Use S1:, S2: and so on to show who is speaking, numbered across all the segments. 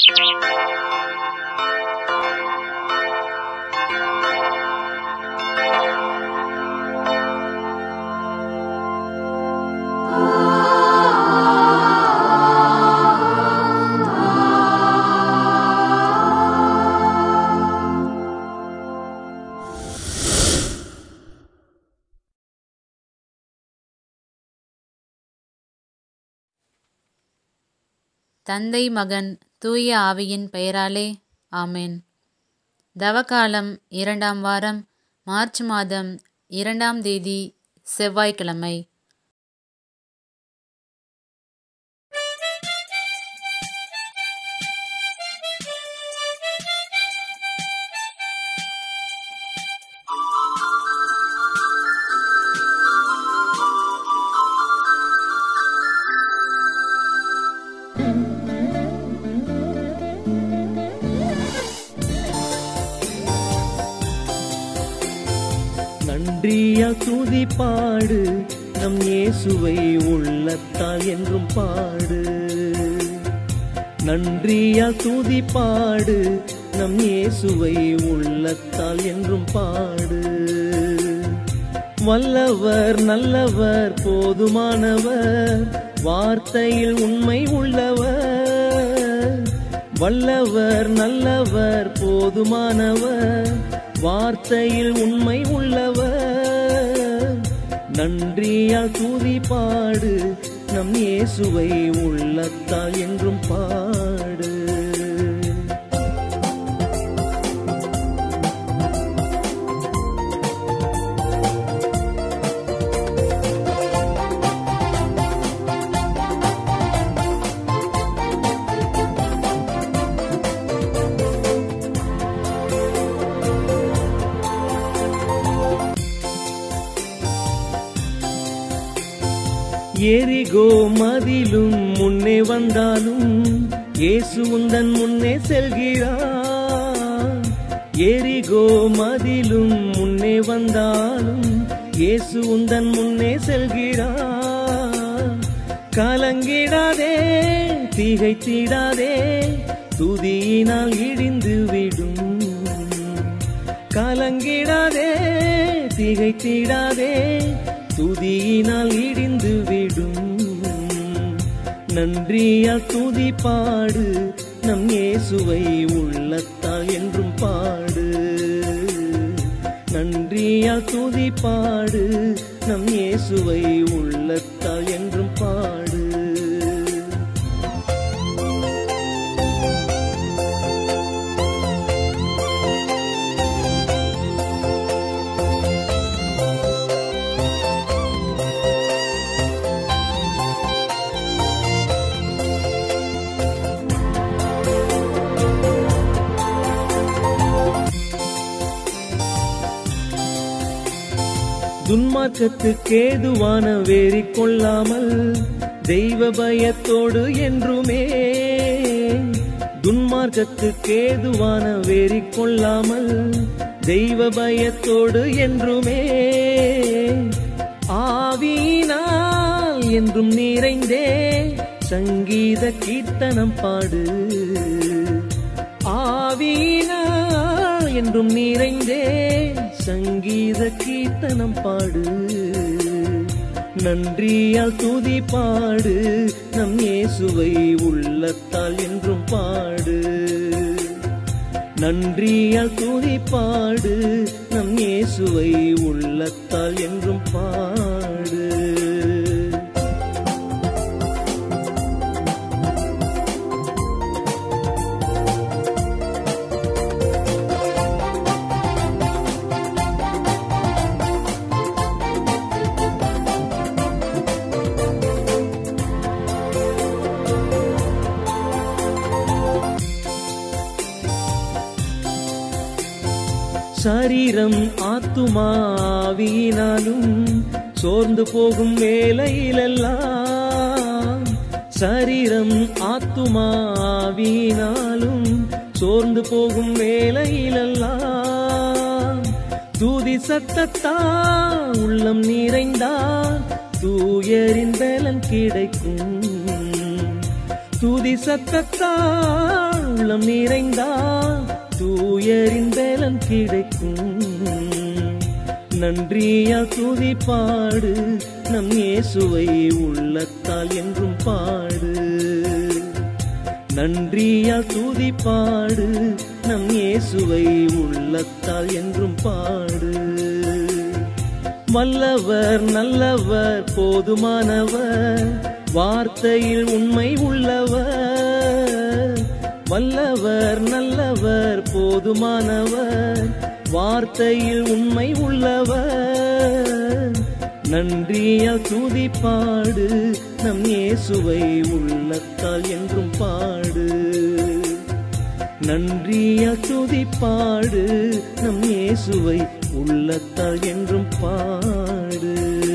S1: தந்தை மகன் தூய ஆவியின் பெயராலே ஆமென் தவக்காலம் இரண்டாம் வாரம் மார்ச் மாதம் இரண்டாம் தேதி செவ்வாய்க்கிழமை
S2: நன்றியா துதி பாடு நம் இயேசுவை உள்ளத்தால் என்றும் பாடு நன்றியா துதி பாடு நம் இயேசுவை உள்ளத்தால் என்றும் பாடு வல்லவர் நல்லவர் போதுமானவர் வார்த்தையில் உண்மை உள்ளவர் வல்லவர் நல்லவர் போதுமானவர் வார்த்தையில் உண்மை உள்ளவர் நன்றியால் துதி பாடு நம் இயேசுவை உள்ளத்தால் என்றும் பாடு எரிகோ மதிலும் முன்னே வந்தாலும் இயேசு உந்தன் முன்னே செல்கிறார் எரிகோ மதிலும் முன்னே வந்தாலும் இயேசு உந்தன் முன்னே செல்கிறார் கலங்கிடாதே திகைத்திடாதே துதியினால் இடிந்து விடும் கலங்கிடாதே திகைத்திடாதே துதியினால் இடிந்து விடும் நன்றியால் துதி பாடு நம் இயேசுவை உள்ளத்தால் என்றும் பாடு நன்றியால் துதி பாடு நம் இயேசுவை உள்ளத்தால் என்றும் பாடு துன்மார்க்கத்துக்கு ஏதுவான வேறி கொள்ளாமல் தெய்வ பயத்தோடு என்றுமே துன்மார்க்கத்துக்கு ஏதுவான வேறி கொள்ளாமல் தெய்வ பயத்தோடு என்றுமே ஆவியினால் என்றும் நிறைந்தே சங்கீத கீர்த்தனம் பாடு ஆவியினால் என்றும் நிறைந்தே சங்கீத கீர்த்தனம் பாடு நன்றியால் துதி பாடு நம் இயேசுவை உள்ளத்தால் என்றும் பாடு நன்றியால் துதி பாடு நம் இயேசுவை உள்ளத்தால் என்றும் பாடு சரீரம் ஆத்துமாவினாலும் சோர்ந்து போகும் வேலையிலெல்லாம் சரீரம் ஆத்துமாவினாலும் சோர்ந்து போகும் வேலையிலெல்லாம் தூதி சத்தத்தா உள்ளம் நிறைந்தால் தூயரின் பலன் கிடைக்கும் துதி சத்தத்தால் உள்ளம் நிறைந்தால் தூயரின் பலன் கிடைக்கும் நன்றியா துதி பாடு நம் இயேசுவை உள்ளத்தால் என்றும் பாடு நன்றியா துதி பாடு நம் இயேசுவை உள்ளத்தால் என்றும் பாடு வல்லவர் நல்லவர் போதுமானவர் வார்த்தையில் உண்மை உள்ளவர் வல்லவர் நல்லவர் போதுமானவர் வார்த்தையில் உண்மை உள்ளவர் நன்றியா துதி பாடு நம் இயேசுவை உள்ளத்தால் என்றும் பாடு நன்றியா துதி பாடு நம் இயேசுவை உள்ளத்தால் என்றும் பாடு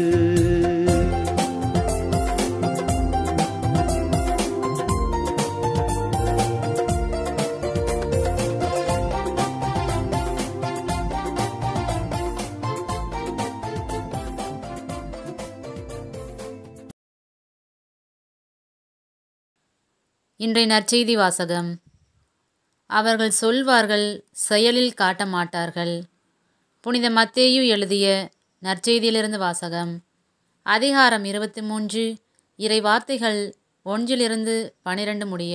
S1: இன்றைய நற்செய்தி வாசகம் அவர்கள் சொல்வார்கள் செயலில் காட்ட மாட்டார்கள் புனித மத்தேயு எழுதிய நற்செய்தியிலிருந்து வாசகம் அதிகாரம் இருபத்தி மூன்று இறை வார்த்தைகள் ஒன்றிலிருந்து பனிரெண்டு முடிய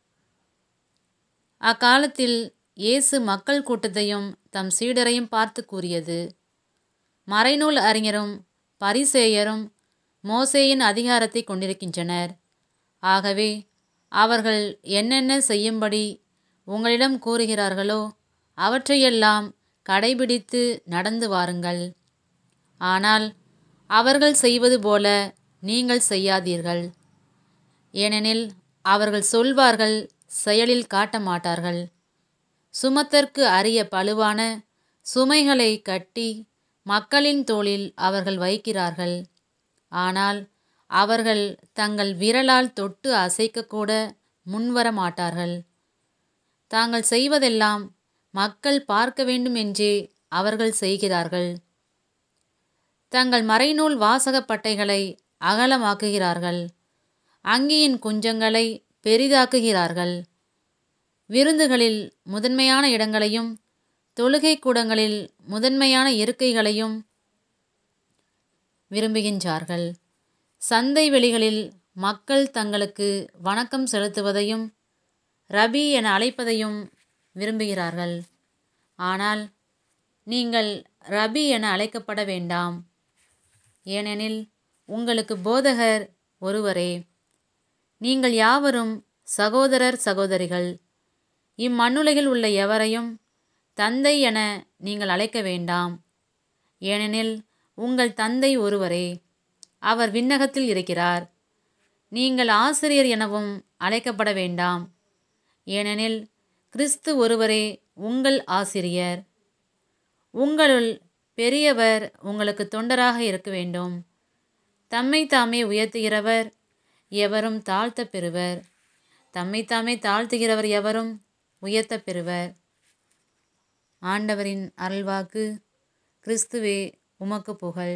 S1: அக்காலத்தில் இயேசு மக்கள் கூட்டத்தையும் தம் சீடரையும் பார்த்து கூறியது மறைநூல் அறிஞரும் பரிசேயரும் மோசேயின் அதிகாரத்தை கொண்டிருக்கின்றனர் ஆகவே அவர்கள் என்னென்ன செய்யும்படி உங்களிடம் கூறுகிறார்களோ அவற்றையெல்லாம் கடைபிடித்து நடந்து வாருங்கள் ஆனால் அவர்கள் செய்வது போல நீங்கள் செய்யாதீர்கள் ஏனெனில் அவர்கள் சொல்வார்கள் செயலில் காட்ட மாட்டார்கள் சுமத்தற்கு அரிய பழுவான சுமைகளை கட்டி மக்களின் தோளில் அவர்கள் வைக்கிறார்கள் ஆனால் அவர்கள் தங்கள் விரலால் தொட்டு அசைக்கக்கூட முன்வர மாட்டார்கள் தாங்கள் செய்வதெல்லாம் மக்கள் பார்க்க வேண்டும் என்றே அவர்கள் செய்கிறார்கள் தங்கள் மறைநூல் வாசகப் பட்டைகளை அகலமாக்குகிறார்கள் அங்கியின் குஞ்சங்களை பெரிதாக்குகிறார்கள் விருந்துகளில் முதன்மையான இடங்களையும் தொழுகை கூடங்களில் முதன்மையான இருக்கைகளையும் விரும்புகின்றார்கள் சந்தை வெளிகளில் மக்கள் தங்களுக்கு வணக்கம் செலுத்துவதையும் ரபி என அழைப்பதையும் விரும்புகிறார்கள் ஆனால் நீங்கள் ரபி என அழைக்கப்பட வேண்டாம் ஏனெனில் உங்களுக்கு போதகர் ஒருவரே நீங்கள் யாவரும் சகோதரர் சகோதரிகள் இம்மண்ணுலகில் உள்ள எவரையும் தந்தை என நீங்கள் அழைக்க வேண்டாம் ஏனெனில் உங்கள் தந்தை ஒருவரே அவர் விண்ணகத்தில் இருக்கிறார் நீங்கள் ஆசிரியர் எனவும் அழைக்கப்பட வேண்டாம் ஏனெனில் கிறிஸ்து ஒருவரே உங்கள் ஆசிரியர் உங்களுள் பெரியவர் உங்களுக்கு தொண்டராக இருக்க வேண்டும் தம்மை தாமே உயர்த்துகிறவர் எவரும் தாழ்த்தப் பெறுவர் தம்மை தாமே தாழ்த்துகிறவர் எவரும் உயர்த்தப் பெறுவர் ஆண்டவரின் அருள்வாக்கு கிறிஸ்துவே உமக்கு புகழ்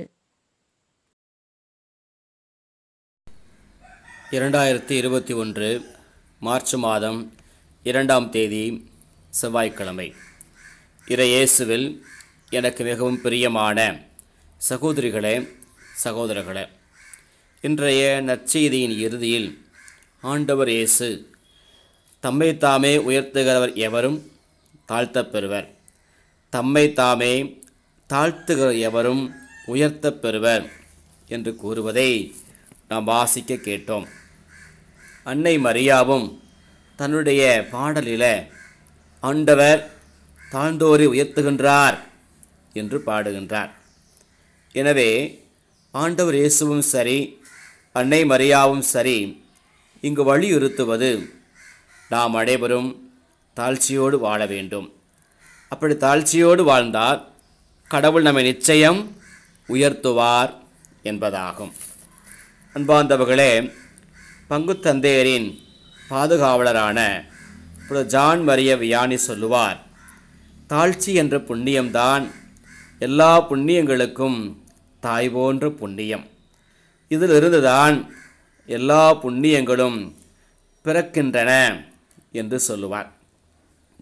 S3: இரண்டாயிரத்தி இருபத்தி ஒன்று மார்ச் மாதம் இரண்டாம் தேதி செவ்வாய்க்கிழமை இறையேசுவில் எனக்கு மிகவும் பிரியமான சகோதரிகளே சகோதரர்களே இன்றைய நற்செய்தியின் இறுதியில் ஆண்டவர் இயேசு தம்மை தாமே உயர்த்துகிறவர் எவரும் தாழ்த்தப் பெறுவர் தம்மை தாமே தாழ்த்துகிற எவரும் உயர்த்தப் பெறுவர் என்று கூறுவதை நாம் வாசிக்க கேட்டோம் அன்னை மரியாவும் தன்னுடைய பாடலில் ஆண்டவர் தாழ்ந்தோரை உயர்த்துகின்றார் என்று பாடுகின்றார் எனவே ஆண்டவர் இயேசுவும் சரி அன்னை மரியாவும் சரி இங்கு வலியுறுத்துவது நாம் அனைவரும் தாழ்ச்சியோடு வாழ வேண்டும் அப்படி தாழ்ச்சியோடு வாழ்ந்தால் கடவுள் நம்மை நிச்சயம் உயர்த்துவார் என்பதாகும் அன்பார்ந்தவர்களே பங்குத்தந்தையரின் பாதுகாவலரான புனித ஜான் மரிய வியானி சொல்லுவார் தாழ்ச்சி என்ற புண்ணியம்தான் எல்லா புண்ணியங்களுக்கும் தாய் போன்ற புண்ணியம் இதிலிருந்துதான் எல்லா புண்ணியங்களும் பிறக்கின்றன என்று சொல்லுவார்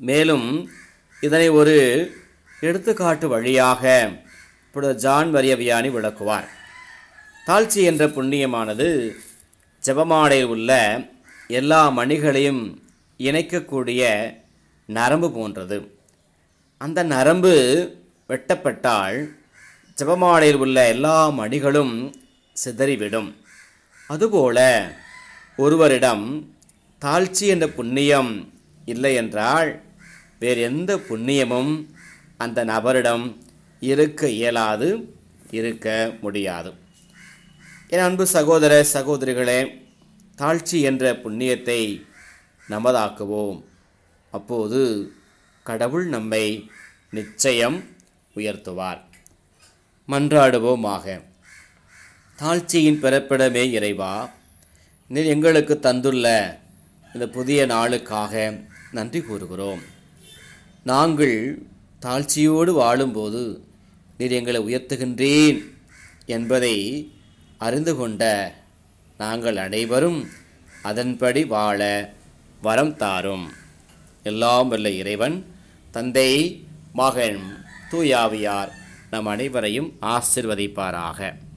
S3: மேலும் இதனை ஒரு எடுத்துக்காட்டு வழியாக இப்பொழுது ஜான் வரியவியானி விளக்குவார் தாழ்ச்சி என்ற புண்ணியமானது ஜெபமாடையில் உள்ள எல்லா மணிகளையும் இணைக்கக்கூடிய நரம்பு போன்றது அந்த நரம்பு வெட்டப்பட்டால் ஜெபமாலையில் உள்ள எல்லா மணிகளும் சிதறிவிடும் அதுபோல ஒருவரிடம் தாழ்ச்சி என்ற புண்ணியம் இல்லை என்றால் வேறு எந்த புண்ணியமும் அந்த நபரிடம் இருக்க இயலாது இருக்க முடியாது என் அன்பு சகோதர சகோதரிகளே தாழ்ச்சி என்ற புண்ணியத்தை நமதாக்குவோம் அப்போது கடவுள் நம்மை நிச்சயம் உயர்த்துவார் மன்றாடுவோமாக தாழ்ச்சியின் பிறப்பிடமே இறைவா நீர் எங்களுக்கு தந்துள்ள இந்த புதிய நாளுக்காக நன்றி கூறுகிறோம் நாங்கள் தாழ்ச்சியோடு வாழும்போது நீர் எங்களை உயர்த்துகின்றேன் என்பதை அறிந்து கொண்ட நாங்கள் அனைவரும் அதன்படி வாழ வரம் தாரும் எல்லாம் வல்ல இறைவன் தந்தை மகன் தூயாவியார் நம் அனைவரையும் ஆசிர்வதிப்பாராக